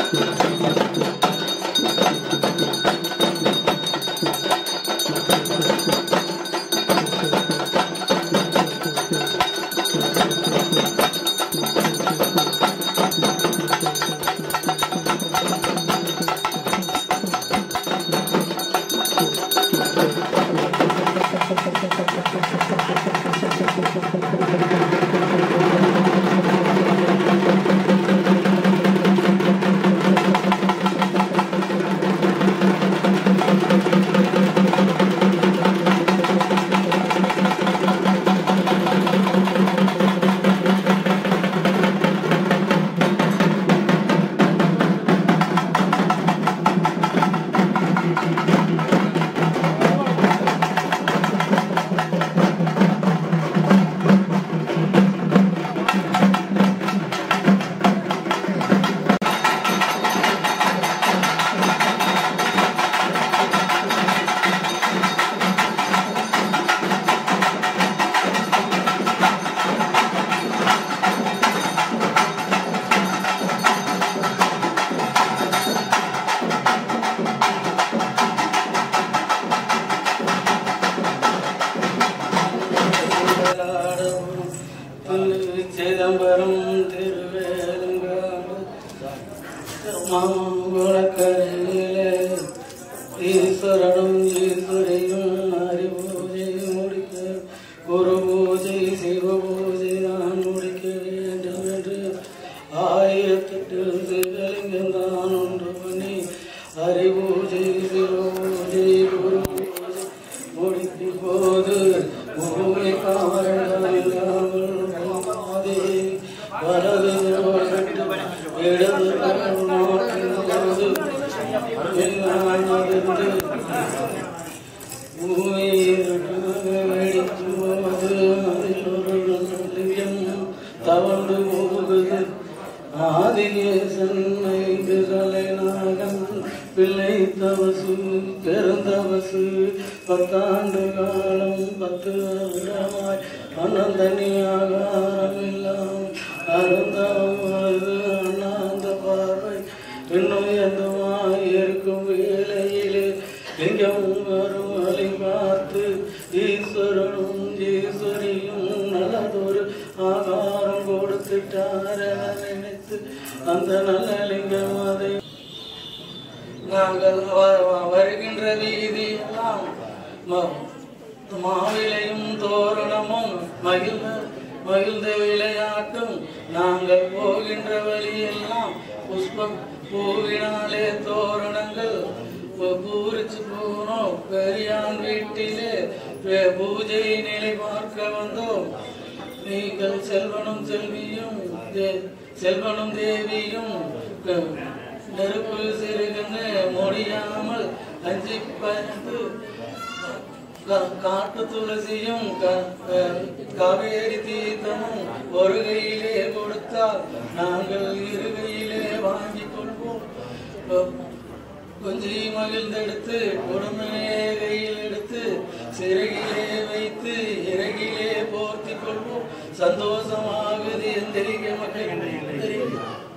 சிதம்பரம் திருவேலங்காடு மாங்குளக்கரையிலே ஈஸ்வரனும் ஈஸ்வரையும் அறிபூஜை முடிக்க குரு பூஜை சிவ பூஜை நான் முடிக்க வேண்டும் என்று ஆயிரத்தெட்டு சிவலிங்கம் தான் ஒன்று பண்ணி அறிபூஜை சிவ பூஜை குரு பூஜை முடிக்கும் போது பூமி காரணங்கள் வலது இடது கரம் நோக்கும் போது எல்லாம் அதிர்ந்து தவண்டு போகுது ஆதிகேசன் நாகன் பிள்ளை தவசு பெருந்தவசு பத்தாண்டு காலம் பத்து வருடமாய் அனந்தனி ஆகாரம் எல்லாம் அருந்தவது அண்ணாந்த பார்வை இன்னும் எந்தமாய் இருக்கும் வேளையிலே லிங்கம் வரும் அலை பார்த்து ஈஸ்வரனும் ஈஸ்வரியும் நல்லதொரு ஆகாரம் கொடுத்துட்டார் என நினைத்து அந்த நல்ல லிங்கம் அதை நாங்கள் வ- வ- வருகின்ற வீதியெல்லாம் ம- மாவிலையும் தோரணமும் மகிழ்ந்த மகிழ்ந்த விளையாட்டும் நாங்கள் போகின்ற வழியெல்லாம் புஷ்பம் பூவினாலே தோரணங்கள் பூ- பூரிச்சு போனோம் பெரியான் வீட்டிலே பே- பூஜை நிலை பார்க்க வந்தோம் நீங்கள் செல்வனும் செல்வியும் தே- செல்வனும் தேவியும் க- நெருப்பு சிறுகன்னு முடியாமல் அஞ்சி பயந்து கா- காட்டு துளசியும் க- க- காவேரி தீர்த்தமும் ஒரு கையிலே கொடுத்தால் நாங்கள் இரு கையிலே வாங்கிக் கொள்வோம் கொ- கொஞ்சி மகிழ்ந்தெடுத்து கொடுமையே கையில் எடுத்து சிறகிலே வைத்து இறகிலே போர்த்தி கொள்வோம் சந்தோஷமாகுது எந்திரிக்க மக்கள்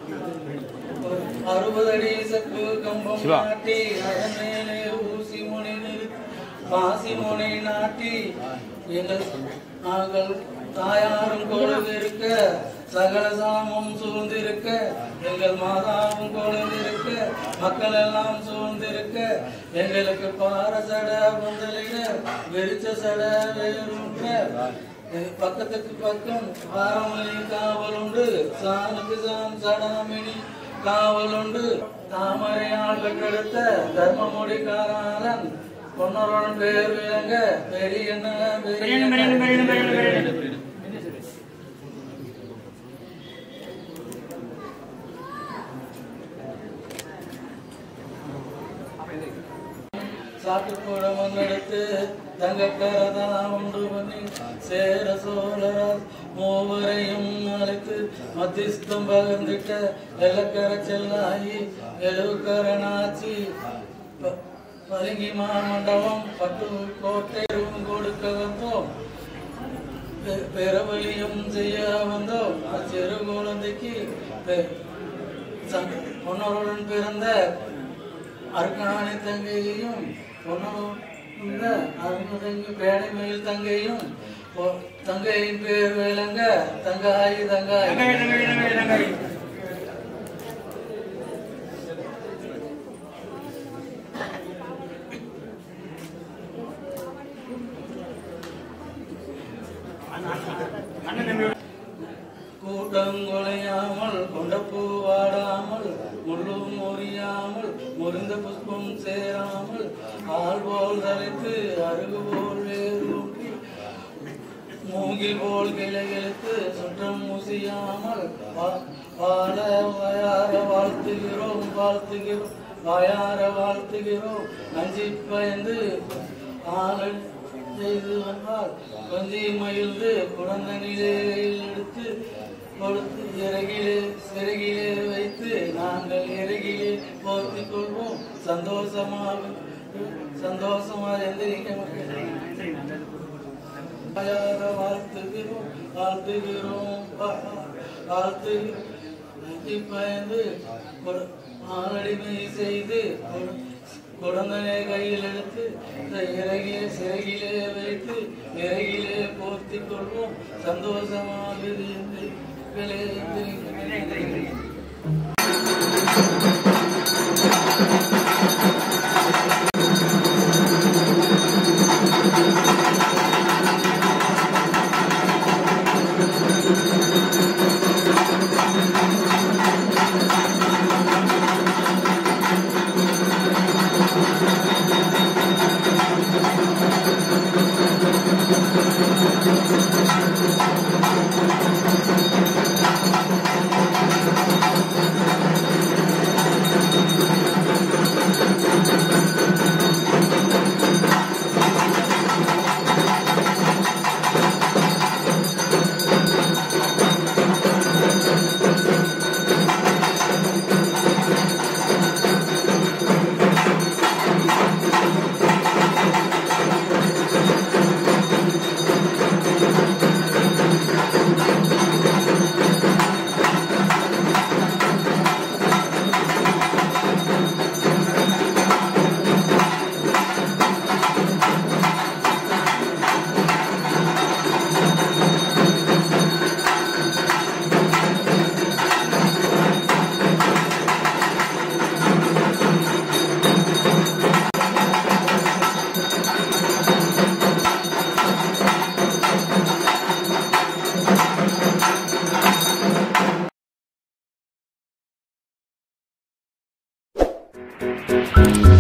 அறுபது அடி சக்கு கம்பம் நாட்டி அதன் மேலே ஊசி முனை நிறுத்தி பாசி முனை நாட்டி எங்கள் நாங்கள் தாயாரும் கொழுந்திருக்க சகல சாமம் சூழ்ந்திருக்க எங்கள் மாதாவும் கொழுந்திருக்க மக்கள் எல்லாம் சூழ்ந்திருக்க எங்களுக்கு பார சட பந்தலிட வெறிச்ச சட வேறுன்ற பக்கத்துக்கு பக்கம் பாரமணி காவல் உண்டு சாணுக்கு சாம் சடாமணி காவல் உண்டு தாமரையால் பெற்றெடுத்த தர்மமுடிக்காரன் பொன்னருடன் பேர் விளங்க பெரிய பெரிய சாட்டுக்கூடம் எடுத்து தங்கக்கரதான் உண்டு பண்ணி சேர சோழரால் மூவரையும் அழைத்து மத்திஸ்தம் பகிர்ந்திட்ட வெள்ளக்கர செல்லாயி எழுக்கரனாச்சி ப- பதுங்கி மாமண்டபம் பட்டு கோட்டை கொடுக்க வந்தோம் பெ- பெருவழியும் செய்ய வந்தோம் சிறு குழந்தைக்கு பெ- சங்க- பொன்னருடன் பிறந்த அருக்காணி தங்கையையும் பொன்னருந்த அருண தங்கி பேடைமயில் தங்கையும் பொ- தங்கையின் பேர் விளங்க தங்காயி தங்காய் கூட்டம் குலையாமல் கொண்ட பூ வாடாமல் முள்ளும் முறியாமல் முறிந்த புஷ்பம் சேராமல் ஆள் போல் தலைத்து அருகு போல் வேரூன்றி மூங்கில் போல் கிளைகளுக்கு சுற்றம் முசியாமல் வா- வாழ வயார வாழ்த்துகிறோம் வாழ்த்துகிறோம் வாயார வாழ்த்துகிறோம் நஞ்சி பயந்து ஆளல் செய்து வந்தால் கொஞ்சி மகிழ்ந்து குழந்தனிலே எடுத்து கொடுத்து இறகிலே சிறகிலே வைத்து நாங்கள் இறகிலே போர்த்திக் கொள்வோம் சந்தோஷமாக சந்தோஷமாக எந்திரிக்க மாட்டேன் வாயார வாழ்த்துகிறோம் வாழ்த்துகிறோம் வா- வாழ்த்து நன்றி பயந்து கொடு- ஆளடிமை செய்து கொடு- குழந்தனை கையில் எடுத்து இந்த இறகிலே சிறகிலே வைத்து இறகிலே போர்த்திக் கொள்வோம் சந்தோஷமாக இருந்து வெளியே எந்திரிக்க Thank